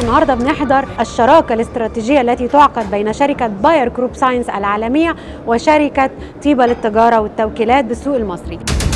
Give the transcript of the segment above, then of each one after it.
النهارده بنحضر الشراكه الاستراتيجيه التي تعقد بين شركه باير جروب ساينس العالميه وشركه طيبه للتجاره والتوكيلات بالسوق المصري.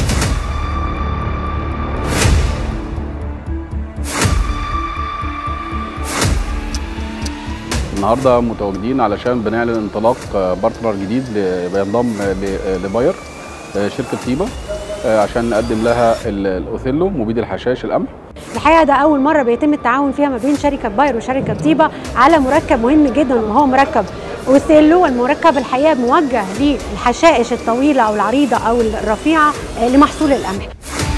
النهارده متواجدين علشان بنعلن انطلاق بارتنر جديد ل- بينضم ل- لباير شركه طيبه عشان نقدم لها ال- الاوثيلو مبيد الحشائش القمح الحقيقه ده اول مره بيتم التعاون فيها ما بين شركه باير وشركه طيبه على مركب مهم جدا وهو مركب اوثيلو والمركب الحقيقه موجه للحشائش الطويله او العريضه او الرفيعه آه، لمحصول القمح.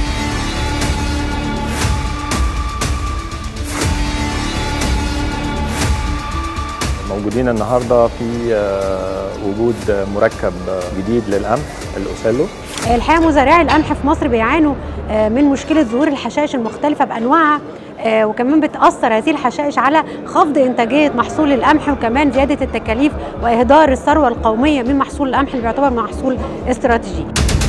موجودين النهارده في آه، وجود مركب جديد للقمح الاوسيلو الحقيقه مزارعي القمح في مصر بيعانوا آه، من مشكله ظهور الحشائش المختلفه بانواعها آه، وكمان بتاثر هذه الحشائش على خفض انتاجيه محصول القمح وكمان زياده التكاليف واهدار الثروه القوميه من محصول القمح اللي بيعتبر محصول استراتيجي.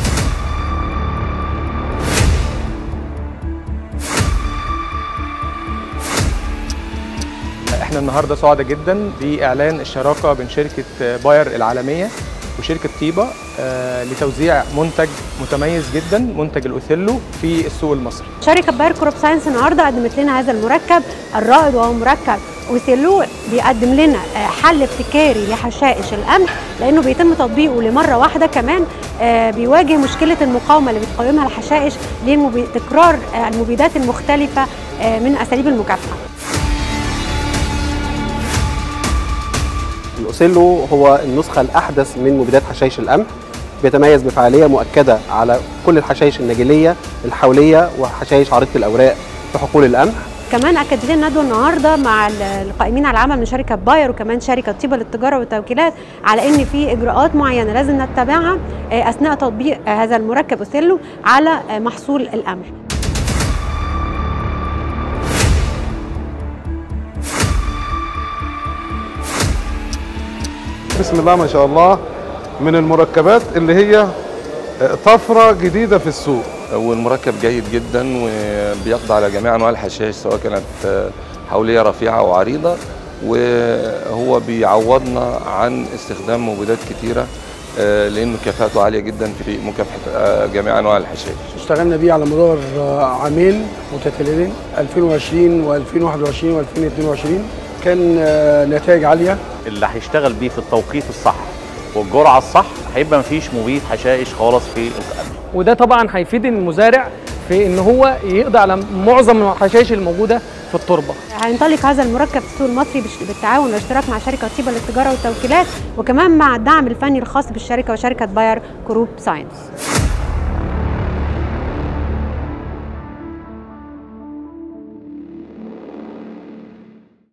احنا النهارده سعداء جدا باعلان الشراكه بين شركه باير العالميه وشركه طيبه آه، لتوزيع منتج متميز جدا منتج الاوثيلو في السوق المصري شركه باير كروب ساينس النهارده قدمت لنا هذا المركب الرائد وهو مركب اوثيلو بيقدم لنا آه، حل ابتكاري لحشائش القمح لانه بيتم تطبيقه لمره واحده كمان آه، بيواجه مشكله المقاومه اللي بتقاومها الحشائش لتكرار آه، المبيدات المختلفه آه، من اساليب المكافحه الأوسيلو هو النسخة الأحدث من مبيدات حشائش القمح بيتميز بفعالية مؤكدة على كل الحشائش النجيلية الحولية وحشائش عريضة الأوراق في حقول القمح كمان اكدت لنا ندوه النهارده مع ال- القائمين على العمل من شركه باير وكمان شركه طيبه للتجاره والتوكيلات على ان في اجراءات معينه لازم نتبعها آه، اثناء تطبيق آه، هذا المركب اوثيلو على آه، محصول القمح بسم الله ما شاء الله من المركبات اللي هي طفرة جديدة في السوق والمركب جيد جدا وبيقضي على جميع انواع الحشائش سواء كانت حوليه رفيعه او عريضه وهو بيعوضنا عن استخدام مبيدات كتيره آه، لانه كفاءته عاليه جدا في مكافحه آه، جميع انواع الحشائش اشتغلنا بيه على مدار آه، عامين متتاليين 2020 و2021 و2022 كان آه، نتائج عاليه اللي هيشتغل بيه في التوقيت الصح والجرعه الصح هيبقى مفيش مبيد حشائش خالص في القمح وده طبعا هيفيد المزارع في ان هو يقضي على معظم الحشائش الموجوده في التربه هينطلق هذا المركب في السوق المصري بش- بالتعاون والاشتراك مع شركه طيبه للتجاره والتوكيلات وكمان مع الدعم الفني الخاص بالشركه وشركه باير جروب ساينس